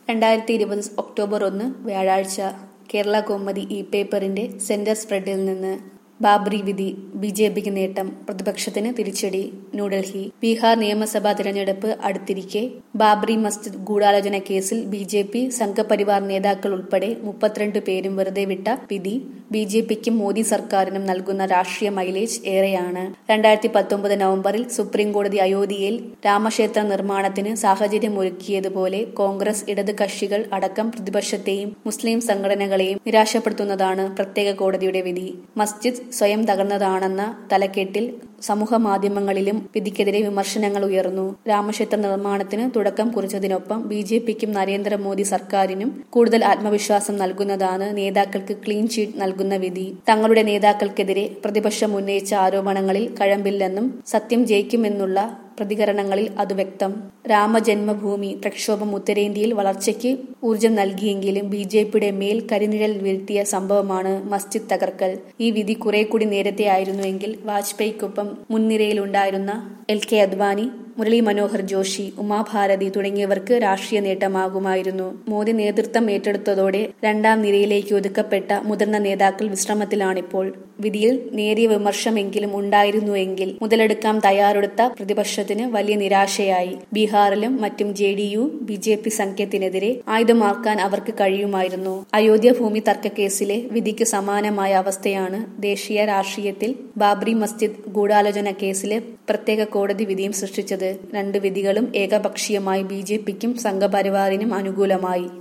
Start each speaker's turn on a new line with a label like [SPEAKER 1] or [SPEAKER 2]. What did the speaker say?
[SPEAKER 1] രണ്ടായിരത്തി ഇരുപത് ഒക്ടോബർ ഒന്ന് വ്യാഴാഴ്ച കേരള കൗമുദി ഇ പേപ്പറിന്റെ സെന്റർ സ്പ്രെഡിൽ നിന്ന് ബാബ്രി വിധി ബി ജെ പിക്ക് നേട്ടം പ്രതിപക്ഷത്തിന് തിരിച്ചടി ന്യൂഡൽഹി ബീഹാർ നിയമസഭാ തിരഞ്ഞെടുപ്പ് അടുത്തിരിക്കെ ബാബ്രി മസ്ജിദ് ഗൂഢാലോചന കേസിൽ ബി ജെ പി സംഘപരിവാർ നേതാക്കൾ ഉൾപ്പെടെ മുപ്പത്തിരണ്ട് പേരും വെറുതെ വിട്ട വിധി ബി ജെ പിക്കും മോദി സർക്കാരിനും നൽകുന്ന രാഷ്ട്രീയ മൈലേജ് ഏറെയാണ് രണ്ടായിരത്തി പത്തൊമ്പത് നവംബറിൽ സുപ്രീം കോടതി അയോധ്യയിൽ രാമക്ഷേത്ര നിർമ്മാണത്തിന് സാഹചര്യമൊരുക്കിയതുപോലെ കോൺഗ്രസ് ഇടത് കക്ഷികൾ അടക്കം പ്രതിപക്ഷത്തെയും മുസ്ലിം സംഘടനകളെയും നിരാശപ്പെടുത്തുന്നതാണ് പ്രത്യേക കോടതിയുടെ വിധി മസ്ജിദ് സ്വയം തകർന്നതാണെന്ന തലക്കെട്ടിൽ സമൂഹ മാധ്യമങ്ങളിലും വിധിക്കെതിരെ വിമർശനങ്ങൾ ഉയർന്നു രാമക്ഷേത്ര നിർമ്മാണത്തിന് തുടക്കം കുറിച്ചതിനൊപ്പം ബി ജെ പിക്കും നരേന്ദ്രമോദി സർക്കാരിനും കൂടുതൽ ആത്മവിശ്വാസം നൽകുന്നതാണ് നേതാക്കൾക്ക് ക്ലീൻ ചീറ്റ് നൽകുന്ന വിധി തങ്ങളുടെ നേതാക്കൾക്കെതിരെ പ്രതിപക്ഷം ഉന്നയിച്ച ആരോപണങ്ങളിൽ കഴമ്പില്ലെന്നും സത്യം ജയിക്കുമെന്നുള്ള പ്രതികരണങ്ങളിൽ അത് വ്യക്തം രാമജന്മഭൂമി പ്രക്ഷോഭം ഉത്തരേന്ത്യയിൽ വളർച്ചയ്ക്ക് ഊർജം നൽകിയെങ്കിലും ബി ജെ പിയുടെ മേൽ കരിനിഴൽ വീഴ്ത്തിയ സംഭവമാണ് മസ്ജിദ് തകർക്കൽ ഈ വിധി കുറെ കൂടി നേരത്തെ ആയിരുന്നുവെങ്കിൽ വാജ്പേയിക്കൊപ്പം മുൻനിരയിലുണ്ടായിരുന്ന എൽ കെ അദ്വാനി മുരളി മനോഹർ ജോഷി ഉമാഭാരതി തുടങ്ങിയവർക്ക് രാഷ്ട്രീയ നേട്ടമാകുമായിരുന്നു മോദി നേതൃത്വം ഏറ്റെടുത്തതോടെ രണ്ടാം നിരയിലേക്ക് ഒതുക്കപ്പെട്ട മുതിർന്ന നേതാക്കൾ വിശ്രമത്തിലാണിപ്പോൾ വിധിയിൽ നേരിയ വിമർശമെങ്കിലും ഉണ്ടായിരുന്നുവെങ്കിൽ മുതലെടുക്കാൻ തയ്യാറെടുത്ത പ്രതിപക്ഷത്തിന് വലിയ നിരാശയായി ബീഹാറിലും മറ്റും J D U B J P സഖ്യത്തിനെതിരെ ആയുധമാക്കാൻ അവർക്ക് കഴിയുമായിരുന്നു അയോധ്യ ഭൂമി തർക്കക്കേസിലെ വിധിക്ക് സമാനമായ അവസ്ഥയാണ് ദേശീയ രാഷ്ട്രീയത്തിൽ ബാബ്രി മസ്ജിദ് ഗൂഢാലോചന കേസിലെ പ്രത്യേക കോടതി വിധിയും സൃഷ്ടിച്ചത് രണ്ട് വിധികളും ഏകപക്ഷീയമായി ബി ജെ പിക്കും സംഘപരിവാറിനും അനുകൂലമായി